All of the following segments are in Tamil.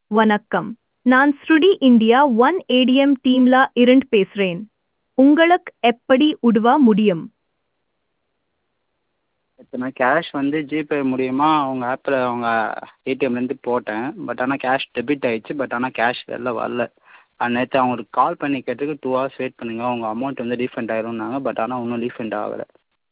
வணக்கம் நான் ஸ்ருடி இந்தியா ஒன் ஏடிஎம் டீம்ல இருந்து பேசுறேன் உங்களுக்கு எப்படி உதவ முடியும் இப்போ நான் கேஷ் வந்து ஜிபே மூலியமா உங்க ஆப்பில் உங்க ஏடிஎம்லேருந்து போட்டேன் பட் ஆனால் கேஷ் டெபிட் ஆயிடுச்சு பட் ஆனால் கேஷ் வெளில வரல நேற்று அவங்களுக்கு கால் பண்ணி கேட்டதுக்கு டூ ஹவர்ஸ் வெயிட் பண்ணுங்க உங்க அமௌண்ட் வந்து ரீஃபண்ட் ஆயிரும்னாங்க பட் ஆனால் இன்னும் ரீஃபண்ட் ஆகலை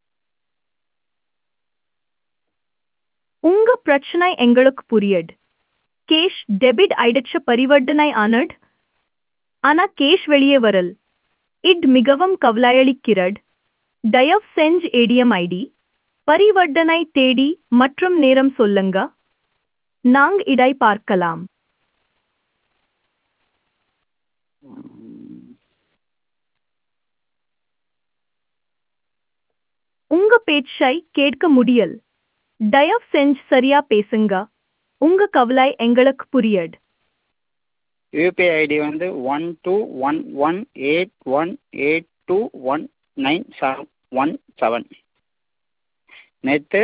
உங்க பிரச்சனை எங்களுக்கு புரியுது கேஷ் டெபிட் ஆயிடுச்சு பரிவர்த்தனை ஆனது ஆனா கேஷ் வெளியே வரல் இது மிகவும் கவலையளிக்கிறது தயவு செஞ்சு ஏடிஎம் ஐடி பரிவர்த்தனை தேடி மற்றும் நேரம் சொல்லுங்க நாங் இடை பார்க்கலாம் உங்க பேச்சை கேட்க முடியல் தயவு செஞ்சு சரியா பேசுங்க உங்க கவலை எங்களுக்கு புரியுது யூபிஐ ஐடி வந்து one two one one eight one eight two one nine seven one seven நேற்று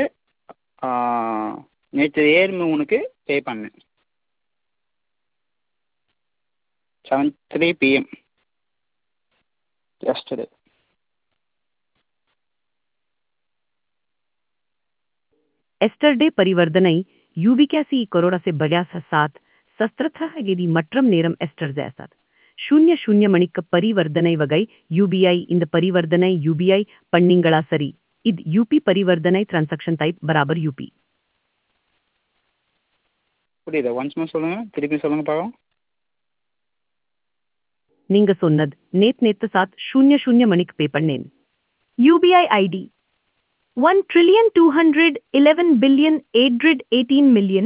நேற்று ஏழு மூணுக்கு பே பண்ணேன் seven three PM yesterday yesterday பரிவர்த்தனை யூபிகேசி கரோடா से बगैर साथ சஸ்திரத்தகதி மற்றும் நேரம் எஸ்டர் ஜேசாத் ಶೂನ್ಯ ಶೂನ್ಯ ಮಣಿಕ ಪರಿವರ್ಧನೆ ವಗೈ ಯುಬಿಐ இந்த ಪರಿವರ್ಧನೆ ಯುಬಿಐ ಪಣ್ಣಿಂಗಳ ಸರಿ ಇದ್ ಯುಪಿ ಪರಿವರ್ಧನೆ ಟ್ರಾನ್ಸಾಕ್ಷನ್ டைப் பராபர் யூபி புரியுதா ஒன்ஸ் மோர் சொல்லுங்கள் திருப்பி சொல்லுங்கள் பார்க்கலாம் நீங்க சொன்னது நேத் நேத்து சாத் ಶೂನ್ಯ ಶೂನ್ಯ மணிக்கு பே பண்ணேன் UBI ID 1 trillion 211 billion 818 million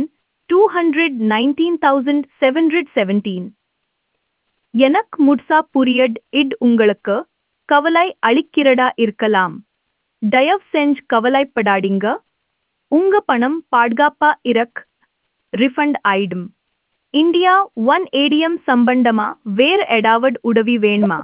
219,717 எனக் முட்சா புரியட் இட் உங்களுக்கு கவலை அளிக்கிறதா இருக்கலாம் தயவு செஞ்சு கவலைப்படாதீங்க உங்க பணம் பாதுகாப்பா இருக் ரிஃபண்ட் ஆயிடும் இந்தியா ஒன் ஏடிஎம் சம்பந்தமா வேற எடாவட் உதவி வேணுமா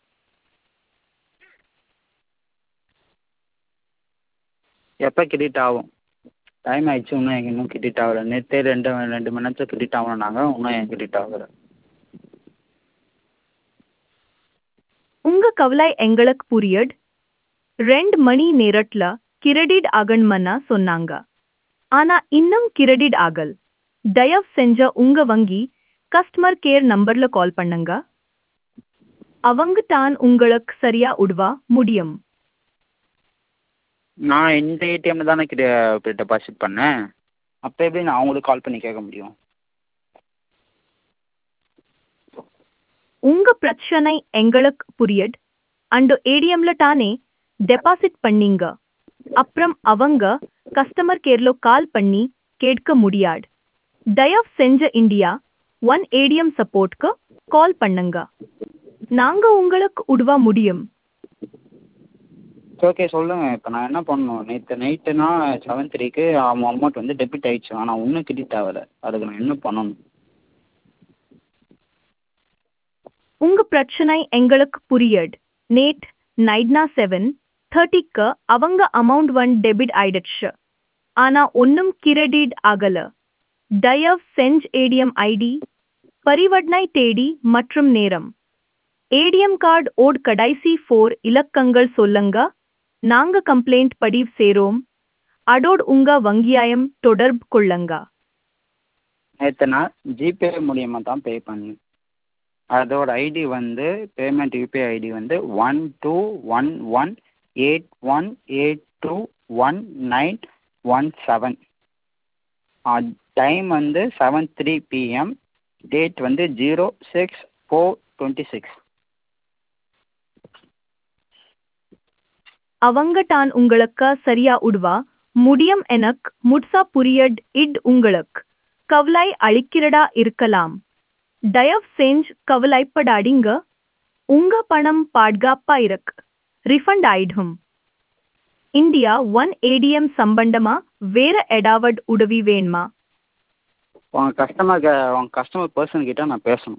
எப்போ கிரெடிட் ஆகும் டைம் ஆயிடுச்சு இன்னும் எனக்கு இன்னும் கிரெடிட் ஆகலை நேற்றே ரெண்டு ரெண்டு மணி நேரத்தில் கிரெடிட் ஆகணுன்னாங்க இன்னும் ஏன் கிரெடிட் ஆகலை உங்க கவலை எங்களுக்கு புரியுது ரெண்டு மணி நேரத்துல கிரெடிட் ஆகணும்னா சொன்னாங்க ஆனா இன்னும் கிரெடிட் ஆகல் தயவு செஞ்ச உங்க வங்கி கஸ்டமர் கேர் நம்பர்ல கால் பண்ணுங்க அவங்க தான் உங்களுக்கு சரியா உதவ முடியும் நான் இந்த ஏடிஎம்ல தானே டெபாசிட் பண்ணேன் அப்போ எப்படி நான் அவங்களுக்கு கால் பண்ணி கேட்க முடியும் உங்க பிரச்சனை எங்களுக்கு புரியுது அந்த ஏடிஎம்ல தானே டெபாசிட் பண்ணீங்க அப்புறம் அவங்க கஸ்டமர் கேர்ல கால் பண்ணி கேட்க முடியாது தயவு செஞ்ச இந்தியா ஒன் ஏடிஎம் சப்போர்ட்க்கு கால் பண்ணுங்க நாங்க உங்களுக்கு உதவ முடியும் ஓகே சொல்லுங்கள் இப்போ நான் என்ன பண்ணணும் நேற்று நைட்டுனா செவன் த்ரீக்கு அவன் அமௌண்ட் வந்து டெபிட் ஆயிடுச்சு ஆனால் இன்னும் கிரெடிட் ஆகலை அதுக்கு நான் என்ன பண்ணணும் உங்க பிரச்சனை எங்களுக்கு புரியுது நேட் நைட்னா செவன் தேர்ட்டிக்கு அவங்க அமௌண்ட் ஒன் டெபிட் ஆயிடுச்சு ஆனா ஒன்னும் கிரெடிட் ஆகல தயவு செஞ்சு ஏடிஎம் ஐடி பரிவர்த்தனை தேடி மற்றும் நேரம் ஏடிஎம் கார்டு ஓட் கடைசி ஃபோர் இலக்கங்கள் சொல்லுங்க நாங்க கம்ப்ளைண்ட் பதிவு சேரோம் அதோடு உங்க வங்கியாயம் தொடர்பு கொள்ளுங்க நேற்று நான் ஜிபே மூலியமாக தான் பே பண்ணேன் அதோட ஐடி வந்து பேமெண்ட் யூபிஐ ஐடி வந்து one two one one eight one eight two one nine one seven time வந்து செவன் த்ரீ பிஎம் டேட் வந்து zero six four twenty six அவங்க தான் உங்களுக்கு சரியா உடுவா முடியும் எனக் முட்சா புரியட் இட் உங்களுக்கு கவலை அளிக்கிறதா இருக்கலாம் தயவு செஞ்சு கவலைப்படாதீங்க உங்க பணம் பாதுகாப்பா இருக்கு ரிஃபண்ட் ஆயிடும் இந்தியா ஒன் ஏடிஎம் சம்பந்தமா வேற எடாவட் உதவி வேணுமா உங்க கஸ்டமர் உங்க கஸ்டமர் பர்சன் கிட்ட நான் பேசணும்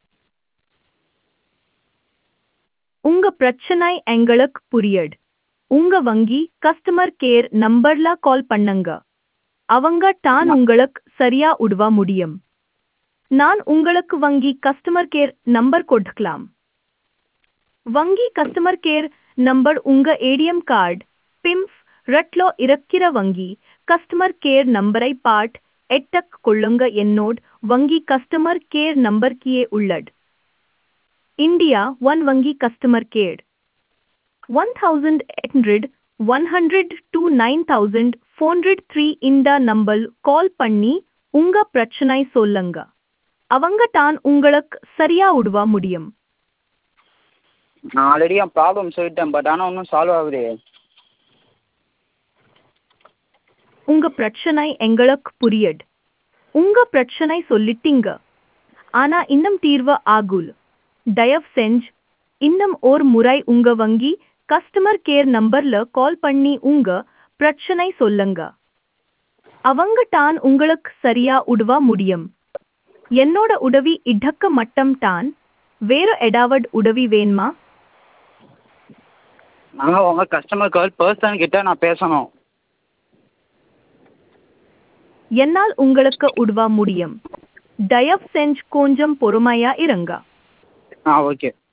உங்க பிரச்சனை எங்களுக்கு புரியுது உங்க வங்கி கஸ்டமர் கேர் நம்பர்ல கால் பண்ணுங்க அவங்க தான் உங்களுக்கு சரியா உதவ முடியும் நான் உங்களுக்கு வங்கி கஸ்டமர் கேர் நம்பர் கொடுக்கலாம் வங்கி கஸ்டமர் கேர் நம்பர் உங்க ஏடிஎம் கார்டு பிம்ஸ் ரட்லோ இருக்கிற வங்கி கஸ்டமர் கேர் நம்பரை பாட் எட்டக் கொள்ளுங்க என்னோட் வங்கி கஸ்டமர் கேர் நம்பர் கீழே உள்ளது இந்தியா ஒன் வங்கி customer care one thousand eight hundred one hundred two nine thousand four hundred three இந்த நம்பர் கால் பண்ணி உங்க பிரச்சனை சொல்லுங்க அவங்க தான் உங்களுக்கு சரியா உடுவா முடியும் நான் ஆல்ரெடி என் ப்ராப்ளம் சொல்லிட்டேன் பட் ஆனால் ஒன்றும் சால்வ் ஆகுதே உங்க பிரச்சனை எங்களுக்கு புரியுது உங்க பிரச்சனை சொல்லிட்டீங்க ஆனா இன்னும் தீர்வு ஆகுல் தயவு செஞ்சு இன்னும் ஒரு முறை உங்க வங்கி கஸ்டமர் கேர் நம்பர்ல கால் பண்ணி உங்க பிரச்சனை சொல்லுங்க அவங்க தான் உங்களுக்கு சரியா உதவ முடியும் என்னோட உதவி இடக்க மட்டம் தான் வேற எடாவட் உதவி வேணுமா நாங்கள் உங்கள் கஸ்டமர் கேர் பர்சன் கிட்ட நான் பேசணும் என்னால் உங்களுக்கு உதவ முடியும் தயவு செஞ்சு கொஞ்சம் பொறுமையா இருங்க ஆ ஓகே